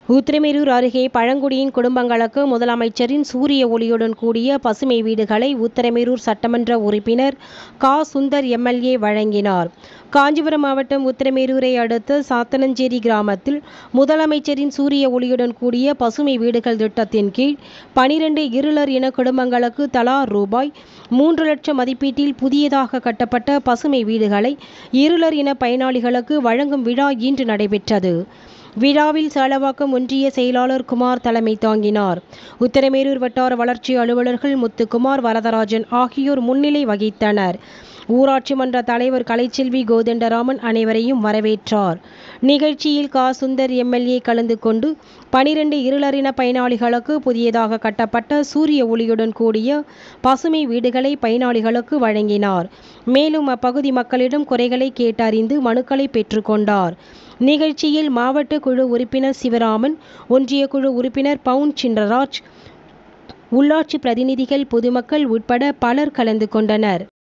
உத்திரமேரூர் அருகே பழங்குடியின் குடும்பங்களுக்கு முதலமைச்சரின் சூரிய ஒளியுடன் கூடிய பசுமை வீடுகளை உத்திரமேரூர் சட்டமன்ற உறுப்பினர் கா சுந்தர் எம்எல்ஏ வழங்கினார் காஞ்சிபுரம் மாவட்டம் உத்திரமேரூரை அடுத்த சாத்தனஞ்சேரி கிராமத்தில் முதலமைச்சரின் சூரிய ஒளியுடன் கூடிய பசுமை வீடுகள் திட்டத்தின் கீழ் பனிரெண்டு இருளர் இன குடும்பங்களுக்கு தலா ரூபாய் மூன்று லட்சம் மதிப்பீட்டில் புதியதாக கட்டப்பட்ட பசுமை வீடுகளை இருளர் இன பயனாளிகளுக்கு வழங்கும் விழா இன்று நடைபெற்றது விழாவில் சேலவாக்கம் ஒன்றிய செயலாளர் குமார் தலைமை தாங்கினார் உத்தரமேரூர் வட்டார வளர்ச்சி அலுவலர்கள் முத்துக்குமார் வரதராஜன் ஆகியோர் முன்னிலை வகித்தனர் ஊராட்சி மன்ற தலைவர் கலைச்செல்வி கோதண்டராமன் அனைவரையும் வரவேற்றார் நிகழ்ச்சியில் கா சுந்தர் எம்எல்ஏ கலந்து கொண்டு பனிரெண்டு இருளரின பயனாளிகளுக்கு புதியதாக கட்டப்பட்ட சூரிய ஒளியுடன் கூடிய பசுமை வீடுகளை பயனாளிகளுக்கு வழங்கினார் மேலும் அப்பகுதி மக்களிடம் குறைகளை கேட்டறிந்து மனுக்களை பெற்றுக்கொண்டார் நிகழ்ச்சியில் மாவட்ட குழு உறுப்பினர் சிவராமன் ஒன்றிய குழு உறுப்பினர் பவுன் சின்னராஜ் உள்ளாட்சி பிரதிநிதிகள் பொதுமக்கள் உட்பட பலர் கலந்து கொண்டனர்